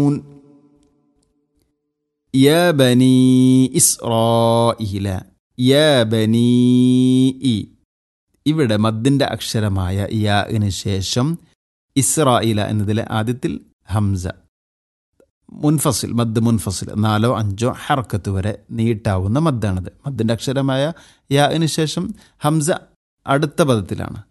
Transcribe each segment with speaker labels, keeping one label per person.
Speaker 1: يا بني إسرائيل يا بني إي ഇവിടെ മദ്ദിൻ്റെ അക്ഷരമായ യാന് ശേഷം ഇസ്രായില എന്നതിലെ ആദ്യത്തിൽ ഹംസ മുൻഫസിൽ മദ് മുൻഫസിൽ നാലോ അഞ്ചോ ഹർക്കത്ത് വരെ നീട്ടാവുന്ന മദ്ദാണിത് മദ്ദിൻ്റെ അക്ഷരമായ യാന് ശേഷം ഹംസ അടുത്ത പദത്തിലാണ്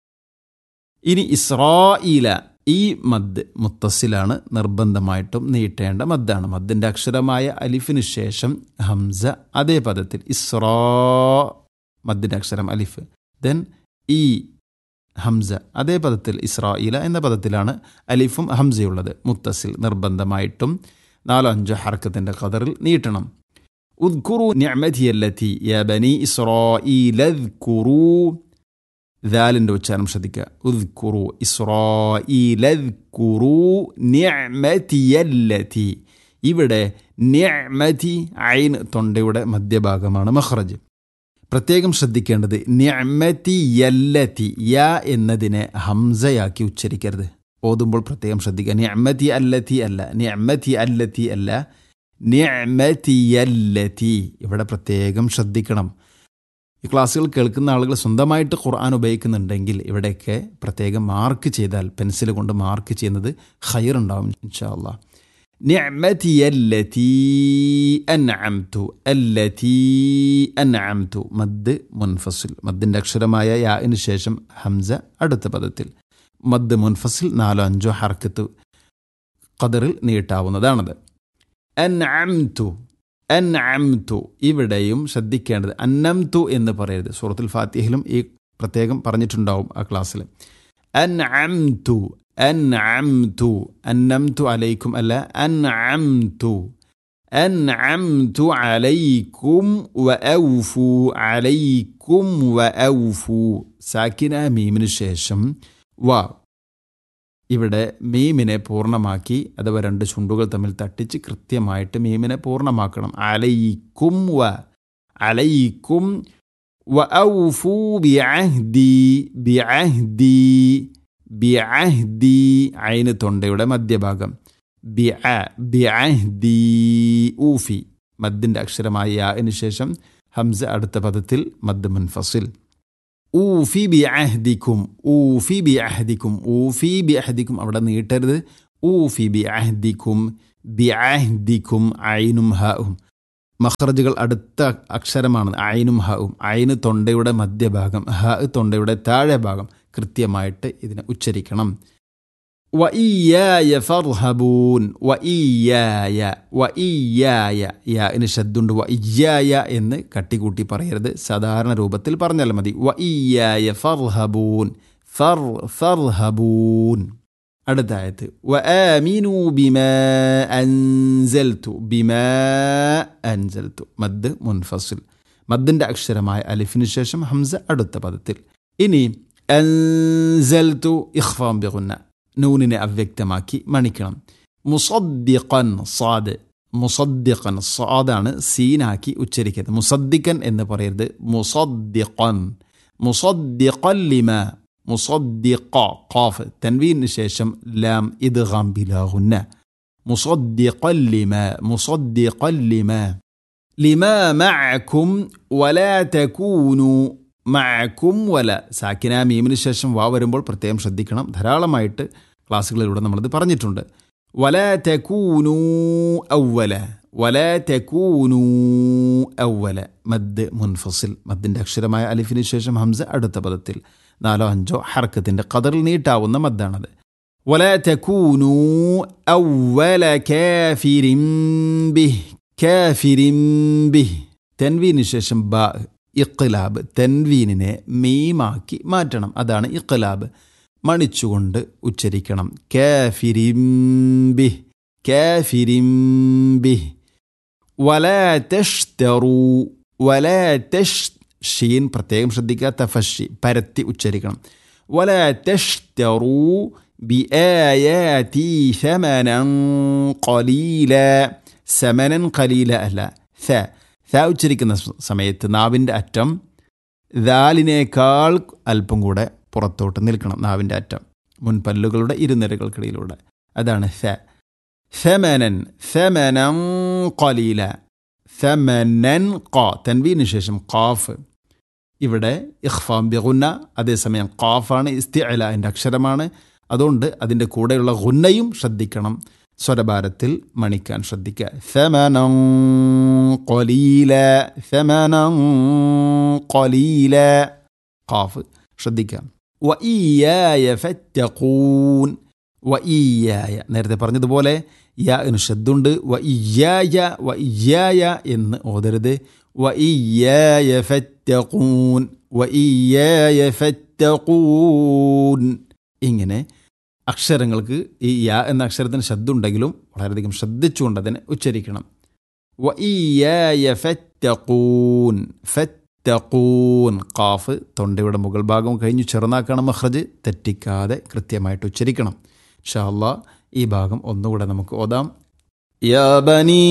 Speaker 1: ഇനി ഇസ്രായില ഈ മദ് മുത്തസിലാണ് നിർബന്ധമായിട്ടും നീട്ടേണ്ട മദ്ദാണ് മദ്ദിൻ്റെ അക്ഷരമായ അലിഫിന് ശേഷം ഹംസ അതേ പദത്തിൽ ഇസ്രാ മദ്ദിൻ്റെ അക്ഷരം അലിഫ് ദെൻ ഈ ഹംസ അതേ പദത്തിൽ ഇസ്രായില എന്ന പദത്തിലാണ് അലിഫും ഹംസയുള്ളത് മുത്തസിൽ നിർബന്ധമായിട്ടും നാലോ അഞ്ചോ ഹർക്കത്തിൻ്റെ കതറിൽ നീട്ടണം ഉദ്കുറു നിഅമതിയല്ലത്തി യ ബനി ഇസ്രായീല ഉദ്കുറു ദാലിൻ്റെ ഉച്ചാരണം ശ്രദ്ധിക്കുക ഉദ്കുറു ഇസ്രായീല ഉദ്കുറു നിഅമതിയല്ലത്തി ഇവിടെ നിഅമതി ഐൻ തൊണ്ടയുടെ മധ്യഭാഗമാണ് മഹ്റജ് പ്രത്യേകം ശ്രദ്ധിക്കേണ്ടത് നിഅമതി യല്ലത്തി യ എന്നതിനെ ഹംസയാക്കി ഉച്ചരിക്കരുത് ഓതുമ്പോൾ പ്രത്യേകം ശ്രദ്ധിക്കുക നിഅമതി അല്ലത്തി അല്ല നിഅമതി അല്ലത്തി അല്ല നിഅമതി യല്ലത്തി ഇവിടെ പ്രത്യേകം ശ്രദ്ധിക്കണം ഈ ക്ലാസ്സുകൾ കേൾക്കുന്ന ആളുകൾ സ്വന്തമായിട്ട് ഖുർആൻ ഉപയോഗിക്കുന്നുണ്ടെങ്കിൽ ഇവിടെയൊക്കെ പ്രത്യേകം മാർക്ക് ചെയ്താൽ പെൻസിൽ കൊണ്ട് മാർക്ക് ചെയ്യുന്നത് ഹയർ ഉണ്ടാവും ഇൻഷാ അള്ളാ നിഅമതി അല്ലത്തി അൻഅംതു അല്ലത്തി അൻഅംതു മദ് മുൻഫസിൽ മദ്ദിൻ്റെ അക്ഷരമായ യാന് ശേഷം ഹംസ അടുത്ത പദത്തിൽ മദ് മുൻഫസിൽ നാലോ അഞ്ചോ ഹർക്കത്ത് ഖദറിൽ നീട്ടാവുന്നതാണത് അൻഅംതു അൻഅംതു ഇവിടെയും ശ്രദ്ധിക്കേണ്ടത് അന്നംതു എന്ന് പറയരുത് സൂറത്തുൽ ഫാത്തിഹിലും ഈ പ്രത്യേകം പറഞ്ഞിട്ടുണ്ടാവും ആ ക്ലാസ്സിൽ അൻഅംതു അൻഅംതു അന്നംതു അലൈക്കും അല്ല അൻഅംതു അൻഅംതു അലൈക്കും വഅൗഫു അലൈക്കും വഅൗഫു സാക്കിന മീമിന് ശേഷം വ ഇവിടെ മീമിനെ പൂർണ്ണമാക്കി അഥവാ രണ്ട് ചുണ്ടുകൾ തമ്മിൽ തട്ടിച്ച് കൃത്യമായിട്ട് മീമിനെ പൂർണ്ണമാക്കണം അലയിക്കും വ അലയിക്കും വ ഔഫു ബിഅഹ്ദി ബിഅഹ്ദി ബിഅഹ്ദി ഐന് തൊണ്ടയുടെ മധ്യഭാഗം ബിഅ ബിഅഹ്ദി ഊഫി മദ്ദിൻ്റെ അക്ഷരമായ യാന് ശേഷം ഹംസ അടുത്ത പദത്തിൽ മദ് മുൻഫസിൽ ഊഫി ബി അഹ്ദിക്കും ഊഫി ബി അഹ്ദിക്കും ഊഫി ബി അഹ്ദിക്കും അവിടെ നീട്ടരുത് ഊഫി ബി അഹ്ദിക്കും ബി അഹ്ദിക്കും ഐനും ഹവും മഹ്റജുകൾ അടുത്ത അക്ഷരമാണ് ഐനും ഹവും ഐന് തൊണ്ടയുടെ മധ്യഭാഗം ഹ തൊണ്ടയുടെ താഴെ ഭാഗം കൃത്യമായിട്ട് ഇതിനെ ഉച്ചരിക്കണം വ ഇയായ ഫർഹബൂൻ വ ഇയായ വ ഇയായ യാ ഇന് ശബ്ദുണ്ട് വ ഇയായ എന്ന് കട്ടിക്കൂട്ടി പറയരുത് സാധാരണ രൂപത്തിൽ പറഞ്ഞാൽ മതി വ ഇയായ ഫർഹബൂൻ ഫർ ഫർഹബൂൻ അടുത്ത ആയത്ത് വ ആമിനു ബിമാ അൻസൽതു ബിമാ അൻസൽതു മദ് മുൻഫസിൽ മദ്ദിൻ്റെ അക്ഷരമായ അലിഫിന് ശേഷം ഹംസ അടുത്ത പദത്തിൽ ഇനി അൻസൽതു ഇഖ്ഫാം ബിഗുന്ന നൂനിനെ അവ്യക്തമാക്കി മണിക്കണം മുസദ്ദിഖൻ സാദ് മുസദ്ദിഖൻ സാദാണ് സീനാക്കി ഉച്ചരിക്കരുത് മുസദ്ദിഖൻ എന്ന് പറയരുത് മുസദ്ദിഖൻ മുസദ്ദിഖൻ ലിമ മുസദ്ദിഖ ഖാഫ് തൻവീന് ശേഷം ലാം ഇദ്ഗാം ബിലാഹുന്ന മുസദ്ദിഖൻ ലിമ മുസദ്ദിഖൻ ലിമ ലിമ മഅക്കും വലാ തകൂനു മഅക്കും വല സാക്കിന മീമിന് ശേഷം വാ വരുമ്പോൾ പ്രത്യേകം ശ്രദ്ധിക്കണം ധാരാളമായിട്ട് ക്ലാസ്സുകളിലൂടെ നമ്മളത് പറഞ്ഞിട്ടുണ്ട് വല തെക്കൂനൂ ഔവല വല തെക്കൂനൂ ഔവല മദ് മുൻഫസിൽ മദ്ദിൻ്റെ അക്ഷരമായ അലിഫിന് ശേഷം ഹംസ അടുത്ത പദത്തിൽ നാലോ അഞ്ചോ ഹർക്കത്തിൻ്റെ കതറിൽ നീട്ടാവുന്ന മദ്ദാണത് വല തെക്കൂനൂ ഔവല കാഫിരിം ബിഹ് കാഫിരിം ബിഹ് തെൻവീന് ശേഷം ബ ഇഖ്ലാബ് തെൻവീനിനെ മീമാക്കി മാറ്റണം അതാണ് ഇഖ്ലാബ് മണിച്ചുകൊണ്ട് ഉച്ചരിക്കണം കാഫിരിംബിഹ് കാഫിരിംബിഹ് വലാ തഷ്തറു വലാ തഷ് ഷീൻ പ്രത്യേകം ശ്രദ്ധിക്കുക തഫഷി പരത്തി ഉച്ചരിക്കണം വലാ തഷ്തറു ബി ആയാതി ശമനൻ ഖലീല സമനൻ ഖലീല അല്ല സ സ ഉച്ചരിക്കുന്ന സമയത്ത് നാവിൻ്റെ അറ്റം ദാലിനേക്കാൾ അല്പം കൂടെ പുറത്തോട്ട് നിൽക്കണം നാവിൻ്റെ അറ്റം മുൻപല്ലുകളുടെ ഇരുനിരകൾക്കിടയിലൂടെ അതാണ് സ ثمنا ثمنا قليلا ثمنن ق തൻവീന് ശേഷം ഖാഫ് ഇവിടെ ഇഖ്ഫാം ബിഗുന്ന അതേസമയം ഖാഫാണ് ഇസ്തിഅലാൻ്റെ അക്ഷരമാണ് അതുകൊണ്ട് അതിൻ്റെ കൂടെയുള്ള ഗുന്നയും ശ്രദ്ധിക്കണം സ്വരഭാരത്തിൽ മണിക്കാൻ ശ്രദ്ധിക്കുക ثمنا قليلا ثمنا قليلا ഖാഫ് ശ്രദ്ധിക്കാം വഇയ്യായ ഫറ്റഖൂൻ വഇയ്യായ നേരത്തെ പറഞ്ഞതുപോലെ യാ എന്ന് ശബ്ദുണ്ട് വഇയ്യായ വഇയ്യായ എന്ന് ഓതരുത് വഇയ്യായ ഫറ്റഖൂൻ വഇയ്യായ ഫറ്റഖൂൻ ഇങ്ങനെ അക്ഷരങ്ങൾക്ക് ഈ യാ എന്ന അക്ഷരത്തിന് ശബ്ദമുണ്ടെങ്കിലും വളരെയധികം ശ്രദ്ധിച്ചുകൊണ്ട് അതിനെ ഉച്ചരിക്കണം വഇയ്യായ ഫറ്റഖൂൻ ഫറ്റഖൂൻ ഖാഫ് തൊണ്ടയുടെ മുകൾ ഭാഗം കഴിഞ്ഞു ചെറുനാക്കണം മഹ്റജ് തെറ്റിക്കാതെ കൃത്യമായിട്ട് ഉച്ചരിക്കണം ഇൻഷാ അല്ലാ ഈ ഭാഗം ഒന്നുകൂടെ നമുക്ക് ഓതാം
Speaker 2: يا بني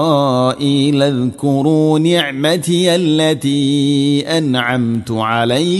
Speaker 2: إسرائيل اذكروا نعمتي التي أنعمت عليكم